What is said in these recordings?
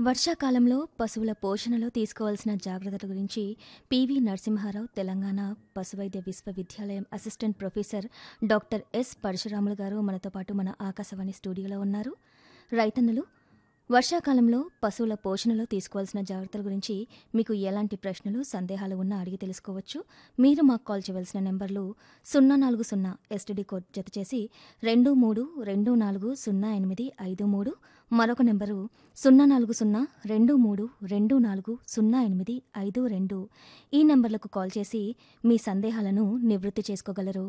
వర్షాకాలంలో పశువుల పోషణలో తీసుకోవాల్సిన జాగ్రత్తల గురించి పివి నరసింహారావు తెలంగాణ పశువైద్య విశ్వవిద్యాలయం assistant professor doctor S Parasuramulu garu మనతో పాటు మన ఆకాశవాణి స్టూడియోలో ఉన్నారు రైతన్నులు వర్షాకాలంలో పశువుల పోషణలో తీసుకోవాల్సిన జాగ్రత్తల గురించి మీకు ఎలాంటి ప్రశ్నలు సందేహాలు ఉన్నా అడిగి తెలుసుకోవచ్చు మీరు మాకు కాల్ చేయవలసిన నెంబర్లు సున్నా నాలుగు సున్నా ఎస్టీడీ కోడ్ జత చేసి రెండు మూడు రెండు నాలుగు సున్నా ఎనిమిది ఐదు మూడు మరొక నెంబరు సున్నా నాలుగు సున్నా రెండు మూడు రెండు నాలుగు సున్నా ఎనిమిది ఐదు రెండు ఈ నెంబర్లకు కాల్ చేసి మీ సందేహాలను నివృత్తి చేసుకోగలరు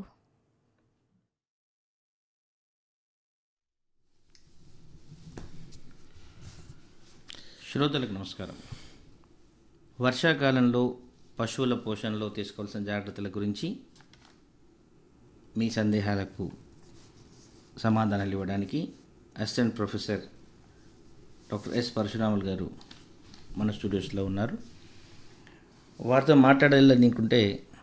శ్రోతలకు నమస్కారం వర్షాకాలంలో పశువుల పోషణలో తీసుకోవాల్సిన జాగ్రత్తల గురించి మీ సందేహాలకు సమాధానాలు ఇవ్వడానికి assistant professor doctor S Parasuramulu garu మన స్టూడియోస్లో ఉన్నారు వారితో మాట్లాడాలనుకుంటే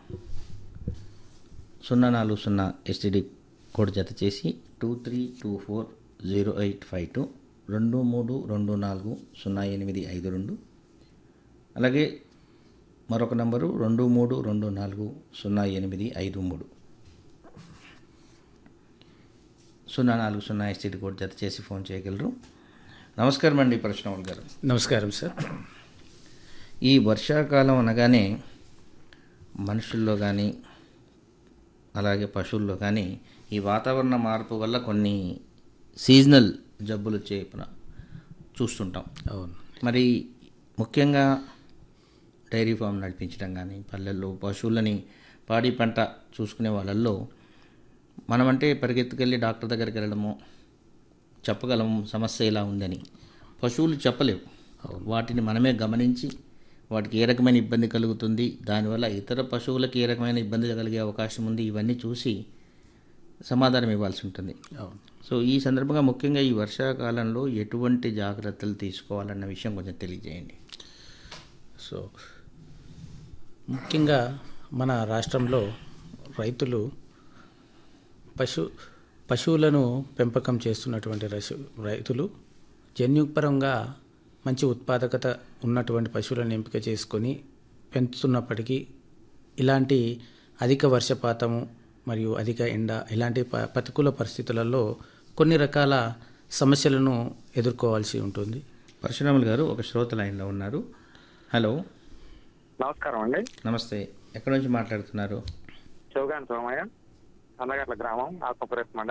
సున్నా నాలుగు సున్నా ఎస్టీడీ కోడ్ జత చేసి two three two four zero eight five two రెండు మూడు రెండు నాలుగు సున్నా ఎనిమిది ఐదు రెండు అలాగే మరొక నంబరు రెండు మూడు రెండు నాలుగు సున్నా ఎనిమిది ఐదు మూడు సున్నా నాలుగు సున్నా ఎస్టీడీ కోడ్ జత చేసి ఫోన్ చేయగలరు నమస్కారం అండి పరశురాములు గారు నమస్కారం సార్ ఈ వర్షాకాలం అనగానే మనుషుల్లో కానీ అలాగే పశువుల్లో కానీ ఈ వాతావరణ మార్పు వల్ల కొన్ని సీజనల్ జబ్బులు వచ్చే ప్ర- చూస్తుంటాం అవును మరి ముఖ్యంగా డైరీ ఫామ్ నడిపించడం కానీ పల్లెల్లో పశువులని పాడి పంట చూసుకునే వాళ్ళల్లో మనమంటే పరిగెత్తుకెళ్ళి డాక్టర్ దగ్గరికి వెళ్ళడము చెప్పగలము సమస్య ఇలా ఉందని పశువులు చెప్పలేవు వాటిని మనమే గమనించి వాటికి ఏ రకమైన ఇబ్బంది కలుగుతుంది దానివల్ల ఇతర పశువులకు ఏ రకమైన ఇబ్బంది కలిగే అవకాశం ఉంది ఇవన్నీ చూసి సమాధానం ఇవ్వాల్సి ఉంటుంది అవును సో ఈ సందర్భంగా ముఖ్యంగా ఈ వర్షాకాలంలో ఎటువంటి జాగ్రత్తలు తీసుకోవాలన్న విషయం కొంచెం తెలియజేయండి సో ముఖ్యంగా మన రాష్ట్రంలో రైతులు పశు పశువులను పెంపకం చేస్తున్నటువంటి రసు రైతులు జన్యుపరంగా మంచి ఉత్పాదకత ఉన్నటువంటి పశువులను ఎంపిక చేసుకొని పెంచుతున్నప్పటికీ ఇలాంటి అధిక వర్షపాతము మరియు అధిక ఎండ ఇలాంటి ప- ప్రతికూల పరిస్థితులలో కొన్ని రకాల సమస్యలను ఎదుర్కోవాల్సి ఉంటుంది పరశురాములు గారు ఒక శ్రోత లైన్లో ఉన్నారు హలో నమస్కారం అండి నమస్తే ఎక్కడి నుంచి మాట్లాడుతున్నారు చౌగాన్ సోమయ్య అన్నగట్ల గ్రామం ఆత్మపురేస్ మండలం